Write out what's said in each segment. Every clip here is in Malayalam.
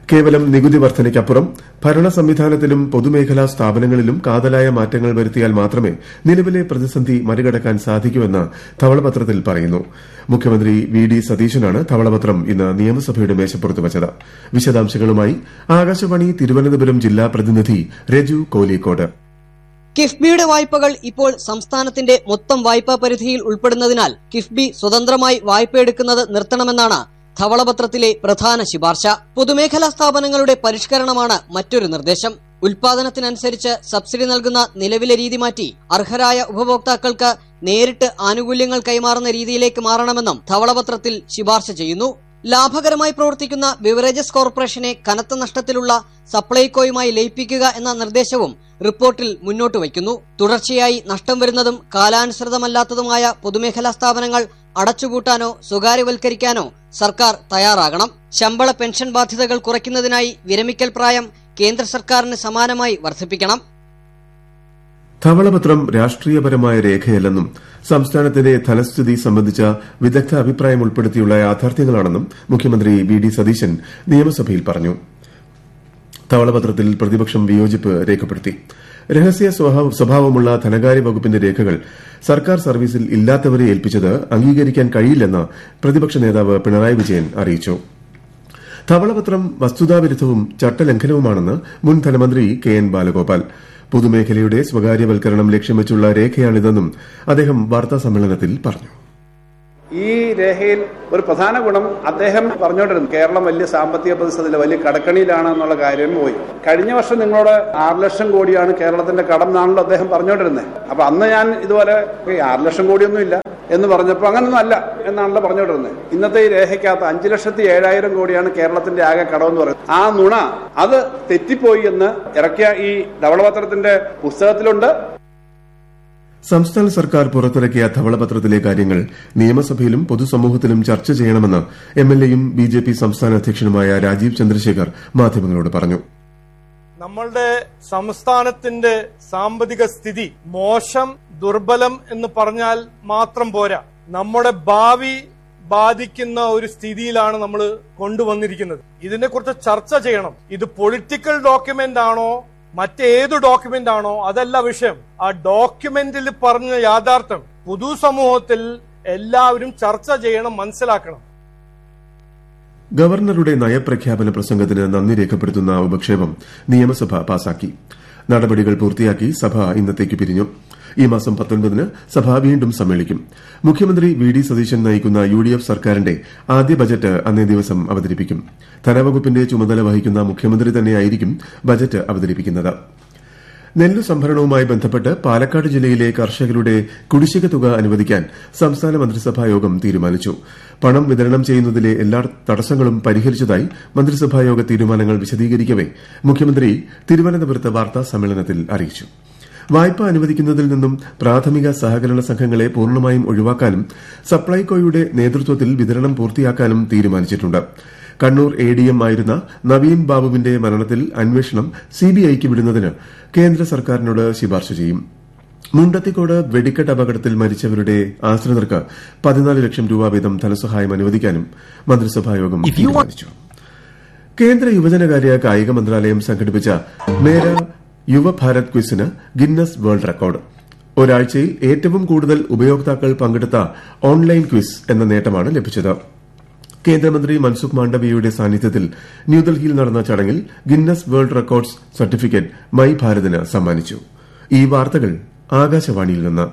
കേവലം നികുതി വർധനയ്ക്കപ്പുറം ഭരണ സംവിധാനത്തിലും പൊതുമേഖലാ സ്ഥാപനങ്ങളിലും കാതലായ മാറ്റങ്ങൾ വരുത്തിയാൽ മാത്രമേ നിലവിലെ പ്രതിസന്ധി മറികടക്കാൻ സാധിക്കൂവെന്ന് ധവളപത്രത്തിൽ പറയുന്നു മുഖ്യമന്ത്രി വി ഡി സതീശനാണ് ധവളപത്രം ഇന്ന് നിയമസഭയുടെ മേശപ്പുറത്ത് വച്ചത് വിശദാംശങ്ങളുമായി ആകാശവാണി തിരുവനന്തപുരം ജില്ലാ പ്രതിനിധി രജു കോലിക്കോട് കിഫ്ബിയുടെ വായ്പകൾ ഇപ്പോൾ സംസ്ഥാനത്തിന്റെ മൊത്തം വായ്പാ പരിധിയിൽ ഉൾപ്പെടുന്നതിനാൽ കിഫ്ബി സ്വതന്ത്രമായി വായ്പയെടുക്കുന്നത് നിർത്തണമെന്നാണ് ധവളപത്രത്തിലെ പ്രധാന ശുപാർശ പൊതുമേഖലാ സ്ഥാപനങ്ങളുടെ പരിഷ്കരണമാണ് മറ്റൊരു നിർദ്ദേശം ഉൽപാദനത്തിനനുസരിച്ച് സബ്സിഡി നൽകുന്ന നിലവിലെ രീതി മാറ്റി അർഹരായ ഉപഭോക്താക്കൾക്ക് നേരിട്ട് ആനുകൂല്യങ്ങൾ കൈമാറുന്ന രീതിയിലേക്ക് മാറണമെന്നും ധവളപത്രത്തിൽ ശുപാർശ ചെയ്യുന്നു ലാഭകരമായി പ്രവർത്തിക്കുന്ന ബിവറേജസ് കോർപ്പറേഷനെ കനത്ത നഷ്ടത്തിലുള്ള സപ്ലൈകോയുമായി ലയിപ്പിക്കുക എന്ന നിർദ്ദേശവും റിപ്പോർട്ടിൽ മുന്നോട്ട് വയ്ക്കുന്നു തുടർച്ചയായി നഷ്ടം വരുന്നതും കാലാനുസൃതമല്ലാത്തതുമായ പൊതുമേഖലാ സ്ഥാപനങ്ങൾ അടച്ചുപൂട്ടാനോ സ്വകാര്യവൽക്കരിക്കാനോ സർക്കാർ തയ്യാറാകണം ശമ്പള പെൻഷൻ ബാധ്യതകൾ കുറയ്ക്കുന്നതിനായി വിരമിക്കൽ പ്രായം കേന്ദ്ര സർക്കാരിന് സമാനമായി വർദ്ധിപ്പിക്കണം ധവളപത്രം രാഷ്ട്രീയപരമായ രേഖയല്ലെന്നും സംസ്ഥാനത്തിന്റെ ധനസ്ഥിതി സംബന്ധിച്ച വിദഗ്ധ അഭിപ്രായം ഉൾപ്പെടുത്തിയുള്ള യാഥാർത്ഥ്യങ്ങളാണെന്നും മുഖ്യമന്ത്രി വി ഡി സതീശൻ നിയമസഭയിൽ പറഞ്ഞു ധവളപത്രത്തിൽ പ്രതിപക്ഷം വിയോജിപ്പ് രേഖപ്പെടുത്തി രഹസ്യ സ്വഭാവമുള്ള ധനകാര്യ വകുപ്പിന്റെ രേഖകൾ സർക്കാർ സർവീസിൽ ഇല്ലാത്തവരെ ഏൽപ്പിച്ചത് അംഗീകരിക്കാൻ കഴിയില്ലെന്ന് പ്രതിപക്ഷ നേതാവ് പിണറായി വിജയൻ അറിയിച്ചു ധവളപത്രം വസ്തുതാവിരുദ്ധവും ചട്ടലംഘനവുമാണെന്ന് മുൻ ധനമന്ത്രി കെ എൻ ബാലഗോപാൽ പൊതുമേഖലയുടെ സ്വകാര്യവൽക്കരണം ലക്ഷ്യം വെച്ചുള്ള രേഖയാണിതെന്നും അദ്ദേഹം വാർത്താസമ്മേളനത്തിൽ പറഞ്ഞു ഈ രേഖയിൽ ഒരു പ്രധാന ഗുണം അദ്ദേഹം പറഞ്ഞുകൊണ്ടിരുന്നു കേരളം വലിയ സാമ്പത്തിക പ്രതിസന്ധിയില്ല വലിയ കടക്കണിയിലാണ് എന്നുള്ള കാര്യം പോയി കഴിഞ്ഞ വർഷം നിങ്ങളോട് ആറ് ലക്ഷം കോടിയാണ് കേരളത്തിന്റെ കടം എന്നാണല്ലോ അദ്ദേഹം പറഞ്ഞുകൊണ്ടിരുന്നത് അപ്പൊ അന്ന് ഞാൻ ഇതുപോലെ "ഏയ് ആറ് ലക്ഷം കോടിയൊന്നും ഇല്ല എന്ന് പറഞ്ഞപ്പോൾ അങ്ങനൊന്നും അല്ല എന്നാണല്ലോ പറഞ്ഞുകൊണ്ടിരുന്നത് ഇന്നത്തെ ഈ രേഖയ്ക്കകത്ത് അഞ്ചു ലക്ഷത്തി ഏഴായിരം കോടിയാണ് കേരളത്തിന്റെ ആകെ കടമെന്ന് പറയുന്നത് ആ നുണ അത് തെറ്റിപ്പോയി എന്ന് ഇറക്കിയ ഈ ധവളപത്രത്തിന്റെ പുസ്തകത്തിലുണ്ട് സംസ്ഥാന സർക്കാർ പുറത്തിറക്കിയ ധവളപത്രത്തിലെ കാര്യങ്ങൾ നിയമസഭയിലും പൊതുസമൂഹത്തിലും ചർച്ച ചെയ്യണമെന്ന് എംഎൽഎയും ബിജെപി സംസ്ഥാന അധ്യക്ഷനുമായ രാജീവ് ചന്ദ്രശേഖർ മാധ്യമങ്ങളോട് പറഞ്ഞു നമ്മളുടെ സംസ്ഥാനത്തിന്റെ സാമ്പത്തിക സ്ഥിതി മോശം ദുർബലം എന്ന് പറഞ്ഞാൽ മാത്രം പോരാ നമ്മുടെ ഭാവി ബാധിക്കുന്ന ഒരു സ്ഥിതിയിലാണ് നമ്മൾ കൊണ്ടുവന്നിരിക്കുന്നത് ഇതിനെക്കുറിച്ച് ചർച്ച ചെയ്യണം ഇത് പൊളിറ്റിക്കൽ ഡോക്യുമെന്റ് ആണോ മറ്റേത് ഡോക്യുമെന്റ് ആണോ അതല്ല വിഷയം ആ ഡോക്യുമെന്റിൽ പറഞ്ഞ യാഥാർത്ഥ്യം പൊതുസമൂഹത്തിൽ എല്ലാവരും ചർച്ച ചെയ്യണം മനസ്സിലാക്കണം ഗവർണറുടെ നയപ്രഖ്യാപന പ്രസംഗത്തിന് നന്ദി രേഖപ്പെടുത്തുന്ന ഉപക്ഷേപം നിയമസഭ പാസാക്കി നടപടികൾ പൂർത്തിയാക്കി സഭ ഇന്നത്തേക്ക് പിരിഞ്ഞു ഈ മാസം പത്തൊൻപതിന് സഭ വീണ്ടും സമ്മേളിക്കും മുഖ്യമന്ത്രി വി ഡി സതീശൻ നയിക്കുന്ന യു ഡി എഫ് സർക്കാരിന്റെ ആദ്യ ബജറ്റ് അന്നേ ദിവസം അവതരിപ്പിക്കും ധനവകുപ്പിന്റെ ചുമതല വഹിക്കുന്ന മുഖ്യമന്ത്രി തന്നെയായിരിക്കും ബജറ്റ് അവതരിപ്പിക്കുന്നത് നെല്ലു സംഭരണവുമായി ബന്ധപ്പെട്ട് പാലക്കാട് ജില്ലയിലെ കർഷകരുടെ കുടിശ്ശിക തുക അനുവദിക്കാൻ സംസ്ഥാന മന്ത്രിസഭാ യോഗം തീരുമാനിച്ചു പണം വിതരണം ചെയ്യുന്നതിലെ എല്ലാ തടസ്സങ്ങളും പരിഹരിച്ചതായി മന്ത്രിസഭാ യോഗ തീരുമാനങ്ങൾ വിശദീകരിക്കവെ മുഖ്യമന്ത്രി തിരുവനന്തപുരത്ത് വാർത്താ സമ്മേളനത്തിൽ അറിയിച്ചു വായ്പ അനുവദിക്കുന്നതിൽ നിന്നും പ്രാഥമിക സഹകരണ സംഘങ്ങളെ പൂർണ്ണമായും ഒഴിവാക്കാനും സപ്ലൈകോയുടെ നേതൃത്വത്തിൽ വിതരണം പൂർത്തിയാക്കാനും തീരുമാനിച്ചിട്ടുണ്ട് കണ്ണൂർ എ ഡി എം ആയിരുന്ന നവീൻ ബാബുവിന്റെ മരണത്തിൽ അന്വേഷണം സിബിഐക്ക് വിടുന്നതിന് കേന്ദ്ര സർക്കാരിനോട് ശുപാർശ ചെയ്യും മുണ്ടത്തിക്കോട് വെടിക്കെട്ട് അപകടത്തിൽ മരിച്ചവരുടെ ആശ്രിതർക്ക് പതിനാല് ലക്ഷം രൂപ വീതം ധനസഹായം അനുവദിക്കാനും മന്ത്രിസഭായോഗം തീരുമാനിച്ചു കേന്ദ്ര യുവജനകാര്യ കായിക മന്ത്രാലയം സംഘടിപ്പിച്ച മേര യുവഭാരത് ക്വിസിന് ഗിന്നസ് വേൾഡ് റെക്കോർഡ് ഒരാഴ്ചയിൽ ഏറ്റവും കൂടുതൽ ഉപയോക്താക്കൾ പങ്കെടുത്ത ഓൺലൈൻ ക്വിസ് എന്ന നേട്ടമാണ് ലഭിച്ചത് കേന്ദ്രമന്ത്രി മൻസുഖ് മാണ്ഡവ്യയുടെ സാന്നിധ്യത്തിൽ ന്യൂഡൽഹിയിൽ നടന്ന ചടങ്ങിൽ Guinness world records certificate my ഭാരതിന് സമ്മാനിച്ചു ഈ വാർത്തകൾ ആകാശവാണിയിൽ നിന്ന്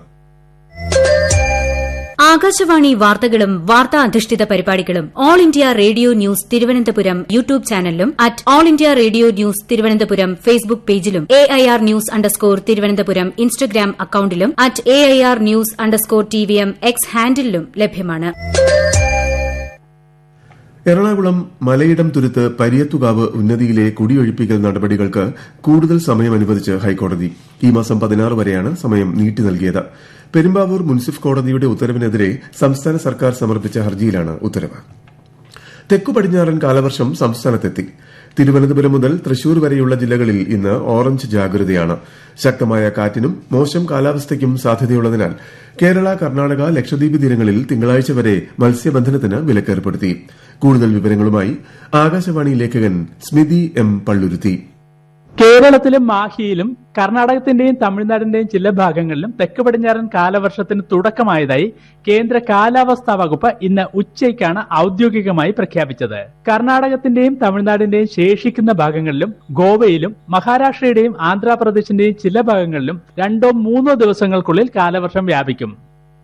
ആകാശവാണി വാർത്തകളും വാർത്താ അധിഷ്ഠിത പരിപാടികളും all India radio news Thiruvananthapuram YouTube ചാനലിലും at all India radio news Thiruvananthapuram Facebook പേജിലും A I R news underscore Thiruvananthapuram Instagram അക്കൌണ്ടിലും at A I R news underscore T V M X ഹാൻഡിലും ലഭ്യമാണ് എറണാകുളം മലയിടം തുരുത്ത് പരിയത്തുകാവ് ഉന്നതിയിലെ കുടിയൊഴിപ്പിക്കൽ നടപടികൾക്ക് കൂടുതൽ സമയം അനുവദിച്ച് ഹൈക്കോടതി ഈ മാസം പതിനാറ് വരെയാണ് സമയം നീട്ടി നൽകിയത് പെരുമ്പാവൂർ മുൻസിഫ് കോടതിയുടെ ഉത്തരവിനെതിരെ സംസ്ഥാന സർക്കാർ സമർപ്പിച്ച ഹർജിയിലാണ് ഉത്തരവ് തെക്കു പടിഞ്ഞാറൻ കാലവർഷം സംസ്ഥാനത്തെത്തി തിരുവനന്തപുരം മുതൽ തൃശൂർ വരെയുള്ള ജില്ലകളിൽ ഇന്ന് ഓറഞ്ച് ജാഗ്രതയാണ് ശക്തമായ കാറ്റിനും മോശം കാലാവസ്ഥയ്ക്കും സാധ്യതയുള്ളതിനാൽ കേരള കർണാടക ലക്ഷദ്വീപ് തീരങ്ങളിൽ തിങ്കളാഴ്ച വരെ മത്സ്യബന്ധനത്തിന് വിലക്കേർപ്പെടുത്തി കൂടുതൽ വിവരങ്ങളുമായി ആകാശവാണി ലേഖകൻ സ്മിതി എം പള്ളുരുത്തി കേരളത്തിലും മാഹിയിലും കർണാടകത്തിന്റെയും തമിഴ്നാടിന്റെയും ചില ഭാഗങ്ങളിലും തെക്ക് പടിഞ്ഞാറൻ കാലവർഷത്തിന് തുടക്കമായതായി കേന്ദ്ര കാലാവസ്ഥാ വകുപ്പ് ഇന്ന് ഉച്ചയ്ക്കാണ് ഔദ്യോഗികമായി പ്രഖ്യാപിച്ചത് കർണാടകത്തിന്റെയും തമിഴ്നാടിന്റെയും ശേഷിക്കുന്ന ഭാഗങ്ങളിലും ഗോവയിലും മഹാരാഷ്ട്രയുടെയും ആന്ധ്രാപ്രദേശിന്റെയും ചില ഭാഗങ്ങളിലും രണ്ടോ മൂന്നോ ദിവസങ്ങൾക്കുള്ളിൽ കാലവർഷം വ്യാപിക്കും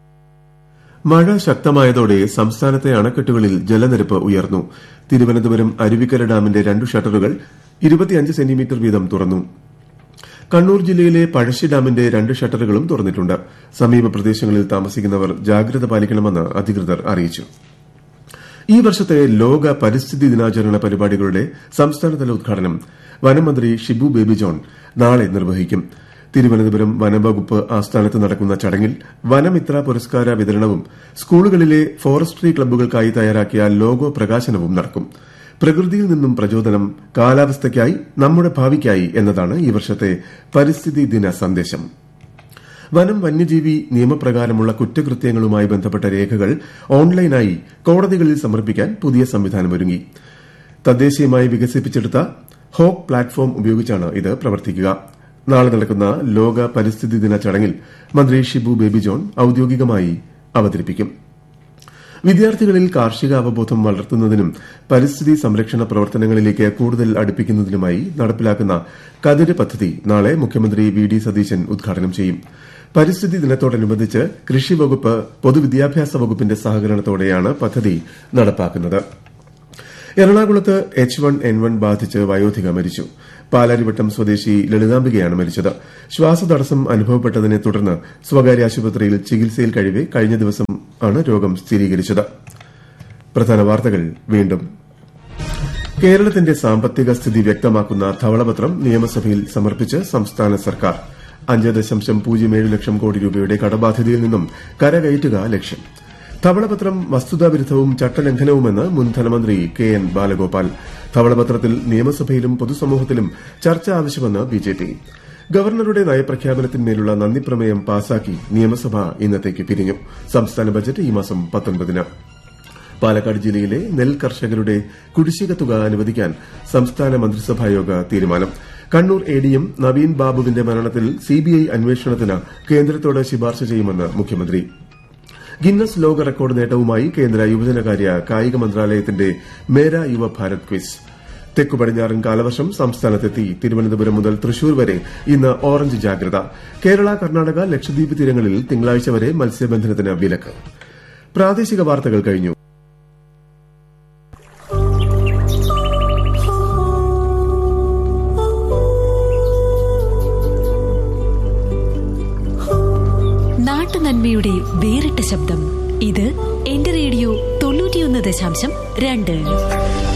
മഴ ശക്തമായതോടെ സംസ്ഥാനത്തെ അണക്കെട്ടുകളിൽ ജലനിരപ്പ് ഉയർന്നു തിരുവനന്തപുരം അരുവിക്കര ഡാമിന്റെ രണ്ടു ഷട്ടറുകൾ ഇരുപത്തിയഞ്ച് സെന്റിമീറ്റർ വീതം തുറന്നു കണ്ണൂർ ജില്ലയിലെ പഴശ്ശി ഡാമിന്റെ രണ്ട് ഷട്ടറുകളും തുറന്നിട്ടുണ്ട് സമീപ പ്രദേശങ്ങളിൽ താമസിക്കുന്നവർ ജാഗ്രത പാലിക്കണമെന്ന് അധികൃതർ അറിയിച്ചു ഈ വർഷത്തെ ലോക പരിസ്ഥിതി ദിനാചരണ പരിപാടികളുടെ സംസ്ഥാനതല ഉദ്ഘാടനം വനമന്ത്രി ഷിബു ബേബി ജോൺ നാളെ നിർവഹിക്കും തിരുവനന്തപുരം വനംവകുപ്പ് ആസ്ഥാനത്ത് നടക്കുന്ന ചടങ്ങിൽ വനമിത്ര പുരസ്കാര വിതരണവും സ്കൂളുകളിലെ ഫോറസ്ട്രി ക്ലബ്ബുകൾക്കായി തയ്യാറാക്കിയ ലോഗോ പ്രകാശനവും നടക്കും പ്രകൃതിയിൽ നിന്നും പ്രചോദനം കാലാവസ്ഥയ്ക്കായി നമ്മുടെ ഭാവിക്കായി എന്നതാണ് ഈ വർഷത്തെ പരിസ്ഥിതി ദിന സന്ദേശം വനം വന്യജീവി നിയമപ്രകാരമുള്ള കുറ്റകൃത്യങ്ങളുമായി ബന്ധപ്പെട്ട രേഖകൾ ഓൺലൈനായി കോടതികളിൽ സമർപ്പിക്കാൻ പുതിയ സംവിധാനമൊരുങ്ങി തദ്ദേശീയമായി വികസിപ്പിച്ചെടുത്ത ഹോക്ക് പ്ലാറ്റ്ഫോം ഉപയോഗിച്ചാണ് ഇത് പ്രവർത്തിക്കുക നാളെ നടക്കുന്ന ലോക പരിസ്ഥിതി ദിന ചടങ്ങിൽ മന്ത്രി ഷിബു ബേബി ജോൺ ഔദ്യോഗികമായി അവതരിപ്പിക്കും വിദ്യാർത്ഥികളിൽ കാർഷിക അവബോധം വളർത്തുന്നതിനും പരിസ്ഥിതി സംരക്ഷണ പ്രവർത്തനങ്ങളിലേക്ക് കൂടുതൽ അടുപ്പിക്കുന്നതിനുമായി നടപ്പിലാക്കുന്ന കതിര് പദ്ധതി നാളെ മുഖ്യമന്ത്രി വി ഡി സതീശൻ ഉദ്ഘാടനം ചെയ്യും പരിസ്ഥിതി ദിനത്തോടനുബന്ധിച്ച് കൃഷി വകുപ്പ് പൊതുവിദ്യാഭ്യാസ വകുപ്പിന്റെ സഹകരണത്തോടെയാണ് പദ്ധതി നടപ്പാക്കുന്നത് എറണാകുളത്ത് എച്ച് വൺ എൻ വൺ ബാധിച്ച് വയോധിക മരിച്ചു പാലാരിവട്ടം സ്വദേശി ലളിതാംബികയാണ് മരിച്ചത് ശ്വാസതടസ്സം അനുഭവപ്പെട്ടതിനെ തുടർന്ന് സ്വകാര്യ ആശുപത്രിയിൽ ചികിത്സയിൽ കഴിവെ കഴിഞ്ഞ ദിവസം ആണ് രോഗം സ്ഥിരീകരിച്ചത് പ്രധാന വാർത്തകൾ വീണ്ടും കേരളത്തിന്റെ സാമ്പത്തിക സ്ഥിതി വ്യക്തമാക്കുന്ന ധവളപത്രം നിയമസഭയിൽ സമർപ്പിച്ച് സംസ്ഥാന സർക്കാർ അഞ്ച് ദശാംശം പൂജ്യം ഏഴ് ലക്ഷം കോടി രൂപയുടെ കടബാധ്യതയിൽ നിന്നും കരകയറ്റുക ലക്ഷ്യം ധവളപത്രം വസ്തുതാവിരുദ്ധവും ചട്ടലംഘനവുമെന്ന് മുൻ ധനമന്ത്രി കെ എൻ ബാലഗോപാൽ ധവളപത്രത്തിൽ നിയമസഭയിലും പൊതുസമൂഹത്തിലും ചർച്ച ആവശ്യമെന്ന് ബിജെപി ഗവർണറുടെ നയപ്രഖ്യാപനത്തിന്മേലുള്ള നന്ദിപ്രമേയം പാസാക്കി നിയമസഭ ഇന്നത്തേക്ക് പിരിഞ്ഞു സംസ്ഥാന ബജറ്റ് ഈ മാസം പത്തൊൻപതിന് പാലക്കാട് ജില്ലയിലെ നെൽ കർഷകരുടെ കുടിശ്ശിക തുക അനുവദിക്കാൻ സംസ്ഥാന മന്ത്രിസഭായോഗ തീരുമാനം Kannur A D M Naveen ബാബുവിന്റെ മരണത്തിൽ സിബിഐ അന്വേഷണത്തിന് കേന്ദ്രത്തോട് ശുപാർശ ചെയ്യുമെന്ന് മുഖ്യമന്ത്രി ഗിന്നസ് ലോക റെക്കോർഡ് നേട്ടവുമായി കേന്ദ്ര യുവജനകാര്യ കായിക മന്ത്രാലയത്തിന്റെ മേര യുവ ഭാരത് ക്വിസ് തെക്കു പടിഞ്ഞാറൻ കാലവർഷം സംസ്ഥാനത്തെത്തി തിരുവനന്തപുരം മുതൽ തൃശൂർ വരെ ഇന്ന് ഓറഞ്ച് ജാഗ്രത കേരള കർണാടക ലക്ഷദ്വീപ് തീരങ്ങളിൽ തിങ്കളാഴ്ച വരെ മത്സ്യബന്ധനത്തിന് വിലക്ക് പ്രാദേശിക വാർത്തകൾ കഴിഞ്ഞു നാട്ടുനന്മയുടെ വേറിട്ട ശബ്ദം ഇത് എന്റെ റേഡിയോ തൊണ്ണൂറ്റിയൊന്ന് ദശാംശം രണ്ട്